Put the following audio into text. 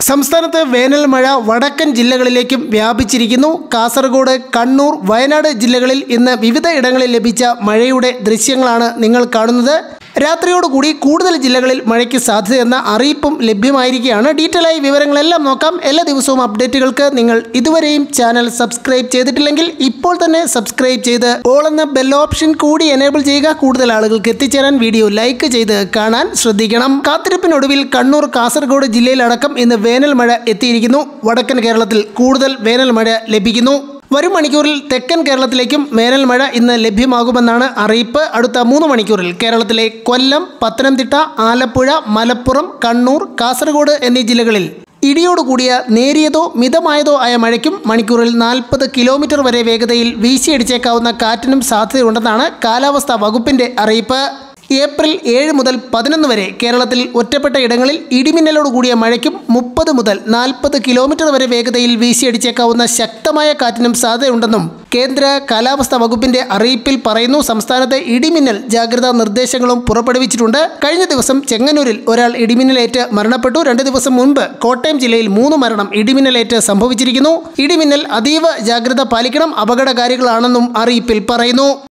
സംസ്ഥാനത്ത് വേനൽ മഴ വടക്കൻ ജില്ലകളിലേക്കും വ്യാപിച്ചിരിക്കുന്നു കാസർഗോഡ് കണ്ണൂർ വയനാട് ജില്ലകളിൽ ഇന്ന് വിവിധ ഇടങ്ങളിൽ ലഭിച്ച മഴയുടെ ദൃശ്യങ്ങളാണ് നിങ്ങൾ കാണുന്നത് രാത്രിയോടുകൂടി കൂടുതൽ ജില്ലകളിൽ മഴയ്ക്ക് സാധ്യതയെന്ന അറിയിപ്പും ലഭ്യമായിരിക്കുകയാണ് ഡീറ്റെയിൽ ആയി വിവരങ്ങളെല്ലാം നോക്കാം എല്ലാ ദിവസവും അപ്ഡേറ്റുകൾക്ക് നിങ്ങൾ ഇതുവരെയും ചാനൽ സബ്സ്ക്രൈബ് ചെയ്തിട്ടില്ലെങ്കിൽ ഇപ്പോൾ തന്നെ സബ്സ്ക്രൈബ് ചെയ്ത് ഓൾ എന്ന ബെൽ ഓപ്ഷൻ കൂടി എനേബിൾ ചെയ്യുക കൂടുതൽ ആളുകൾക്ക് എത്തിച്ചേരാൻ വീഡിയോ ലൈക്ക് ചെയ്ത് കാണാൻ ശ്രദ്ധിക്കണം കാത്തിരിപ്പിനൊടുവിൽ കണ്ണൂർ കാസർഗോഡ് ജില്ലയിലടക്കം ഇന്ന് വേനൽ മഴ എത്തിയിരിക്കുന്നു വടക്കൻ കേരളത്തിൽ കൂടുതൽ വേനൽ മഴ ലഭിക്കുന്നു വരും മണിക്കൂറിൽ തെക്കൻ കേരളത്തിലേക്കും വേനൽ മഴ ഇന്ന് ലഭ്യമാകുമെന്നാണ് അറിയിപ്പ് അടുത്ത മൂന്ന് മണിക്കൂറിൽ കേരളത്തിലെ കൊല്ലം പത്തനംതിട്ട ആലപ്പുഴ മലപ്പുറം കണ്ണൂർ കാസർഗോഡ് എന്നീ ജില്ലകളിൽ ഇടിയോടുകൂടിയ നേരിയതോ മിതമായതോ ആയ മഴയ്ക്കും മണിക്കൂറിൽ നാൽപ്പത് കിലോമീറ്റർ വരെ വേഗതയിൽ വീശിയടിച്ചേക്കാവുന്ന കാറ്റിനും സാധ്യതയുണ്ടെന്നാണ് കാലാവസ്ഥാ വകുപ്പിന്റെ അറിയിപ്പ് ഏപ്രിൽ ഏഴ് മുതൽ പതിനൊന്ന് വരെ കേരളത്തിൽ ഒറ്റപ്പെട്ട ഇടങ്ങളിൽ ഇടിമിന്നലോട് കൂടിയ മഴയ്ക്കും മുപ്പത് മുതൽ നാൽപ്പത് കിലോമീറ്റർ വരെ വേഗതയിൽ വീശിയടിച്ചേക്കാവുന്ന ശക്തമായ കാറ്റിനും സാധ്യതയുണ്ടെന്നും കേന്ദ്ര കാലാവസ്ഥാ വകുപ്പിന്റെ അറിയിപ്പിൽ പറയുന്നു സംസ്ഥാനത്തെ ഇടിമിന്നൽ ജാഗ്രതാ നിർദ്ദേശങ്ങളും പുറപ്പെടുവിച്ചിട്ടുണ്ട് കഴിഞ്ഞ ദിവസം ചെങ്ങന്നൂരിൽ ഒരാൾ ഇടിമിന്നലേറ്റ് മരണപ്പെട്ടു രണ്ട് ദിവസം മുൻപ് കോട്ടയം ജില്ലയിൽ മൂന്ന് മരണം ഇടിമിന്നലേറ്റ് സംഭവിച്ചിരിക്കുന്നു ഇടിമിന്നൽ അതീവ ജാഗ്രത പാലിക്കണം അപകടകാരികളാണെന്നും അറിയിപ്പിൽ പറയുന്നു